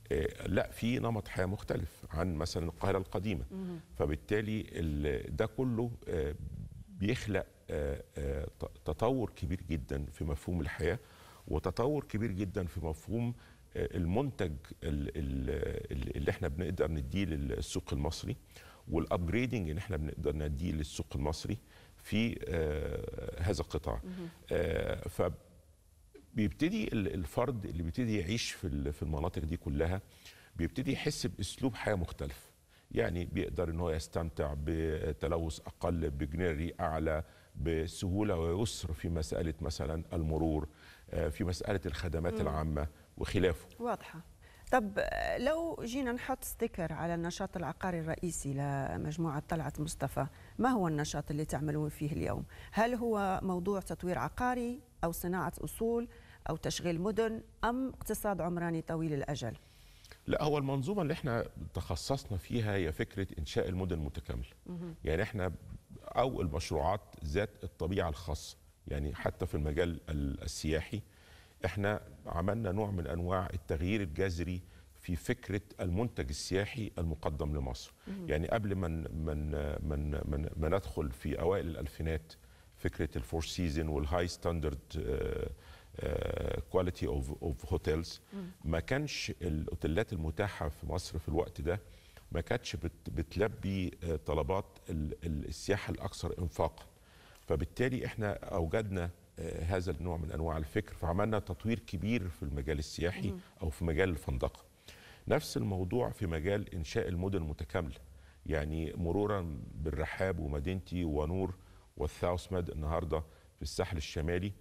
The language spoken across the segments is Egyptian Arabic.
آه، لا في نمط حياه مختلف عن مثلا القاهره القديمه فبالتالي ال- ده كله آه، بيخلق آه، آه، ت- تطور كبير جدا في مفهوم الحياه وتطور كبير جدا في مفهوم آه، المنتج ال- ال- اللي احنا بنقدر نديه للسوق المصري والابجريدنج اللي احنا بنقدر نديه للسوق المصري في آه، هذا القطاع آه، ف بيبتدي ال- الفرد اللي بيبتدي يعيش في ال- في المناطق دي كلها بيبتدي يحس باسلوب حياه مختلف يعني بيقدر ان هو يستمتع بتلوث اقل بجنري اعلى بسهوله ويسر في مساله مثلا المرور آه، في مساله الخدمات العامه وخلافه واضحة طب آه، لو جينا نحط ستيكر على النشاط العقاري الرئيسي لمجموعة طلعت مصطفى ما هو النشاط اللي تعملون فيه اليوم هل هو موضوع تطوير عقاري أو صناعة أصول أو تشغيل مدن أم اقتصاد عمراني طويل الأجل لا هو المنظومه اللي احنا تخصصنا فيها هي فكره انشاء المدن المتكامله يعني احنا او المشروعات ذات الطبيعه الخاصه يعني حتى في المجال ال- السياحي احنا عملنا نوع من انواع التغيير الجذري في فكره المنتج السياحي المقدم لمصر يعني قبل ما من من من من ما ندخل في اوائل الالفينات فكره الفور سيزون والهاي ستاندرد كواليتي اوف اوف هوتيلز ما كانش الاوتيلات المتاحه في مصر في الوقت ده ما كانتش بت- بتلبي آه، طلبات ال- ال- السياحه الاكثر انفاقا فبالتالي احنا اوجدنا آه، هذا النوع من انواع الفكر فعملنا تطوير كبير في المجال السياحي او في مجال الفندقه نفس الموضوع في مجال انشاء المدن المتكامله يعني مرورا بالرحاب ومدينتي ونور والثاوس ماد النهارده في الساحل الشمالي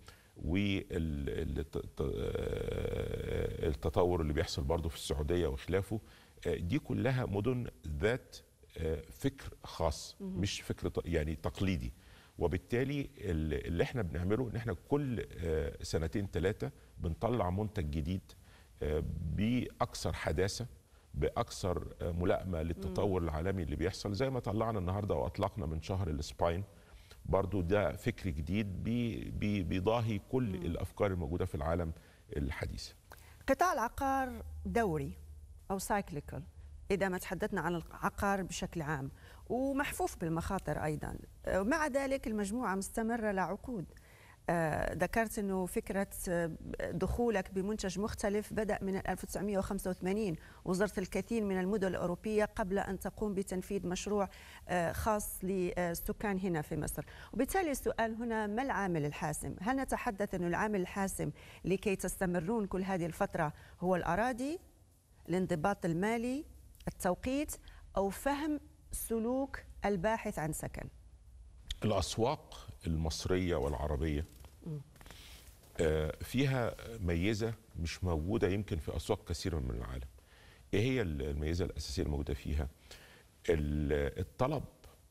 والتطور اللي بيحصل برضه في السعوديه وخلافه آه، دي كلها مدن ذات آه، فكر خاص مش فكر ط- يعني تقليدي وبالتالي ال- اللي احنا بنعمله ان احنا كل آه، سنتين ثلاثه بنطلع منتج جديد آه، باكثر حداثه باكثر آه، ملائمه للتطور العالمي اللي بيحصل زي ما طلعنا النهارده واطلقنا من شهر الاسباين برضو ده فكر جديد بي بي بيضاهي كل الافكار الموجوده في العالم الحديث قطاع العقار دوري أو سايكليكال إذا ما تحدثنا عن العقار بشكل عام ومحفوف بالمخاطر أيضا آه، مع ذلك المجموعة مستمرة لعقود آه، ذكرت أنه فكرة آه، دخولك بمنتج مختلف بدأ من 1985 وزرت الكثير من المدن الأوروبية قبل أن تقوم بتنفيذ مشروع آه، خاص للسكان هنا في مصر وبالتالي السؤال هنا ما العامل الحاسم هل نتحدث أنه العامل الحاسم لكي تستمرون كل هذه الفترة هو الأراضي الانضباط المالي التوقيت أو فهم سلوك الباحث عن سكن الاسواق المصريه والعربيه آه، فيها ميزه مش موجوده يمكن في اسواق كثيره من العالم ايه هي الميزه الاساسيه الموجوده فيها ال- الطلب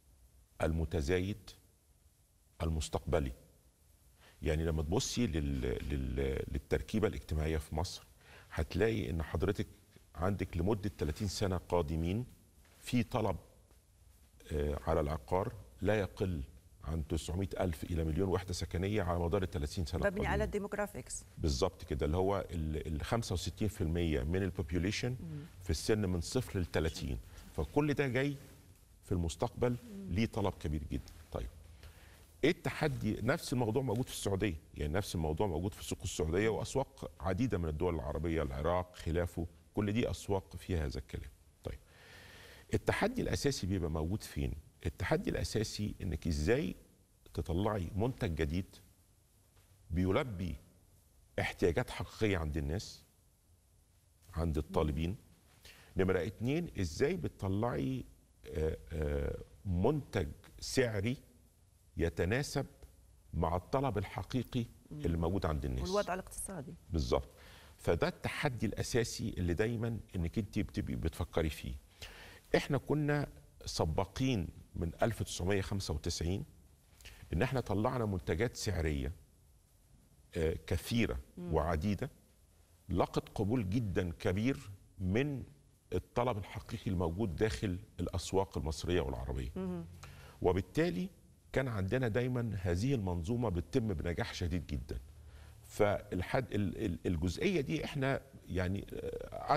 المتزايد المستقبلي يعني لما تبصي لل... لل... للتركيبه الاجتماعيه في مصر هتلاقي ان حضرتك عندك لمده 30 سنه قادمين في طلب آه، على العقار لا يقل عن 900 ألف إلى مليون وحدة سكنية على مدار ال 30 سنة مبني القادمين. على الديموغرافيكس بالظبط كده اللي هو ال ال 65% من البوبيوليشن في السن من صفر ل 30 فكل ده جاي في المستقبل ليه طلب كبير جدا طيب ايه التحدي نفس الموضوع موجود في السعوديه يعني نفس الموضوع موجود في سوق السعوديه واسواق عديده من الدول العربيه العراق خلافه كل دي اسواق فيها هذا الكلام طيب التحدي الاساسي بيبقى موجود فين التحدي الاساسي انك ازاي تطلعي منتج جديد بيلبي احتياجات حقيقيه عند الناس عند الطالبين نمره اتنين ازاي بتطلعي آه، آه، منتج سعري يتناسب مع الطلب الحقيقي اللي موجود عند الناس والوضع الاقتصادي بالظبط فده التحدي الاساسي اللي دايما انك انت بتبقي بتفكري فيه احنا كنا سباقين من 1995 ان احنا طلعنا منتجات سعريه آه، كثيره وعديده لقت قبول جدا كبير من الطلب الحقيقي الموجود داخل الاسواق المصريه والعربيه وبالتالي كان عندنا دايما هذه المنظومه بتتم بنجاح شديد جدا فالحد ال- ال- الجزئيه دي احنا يعني آه،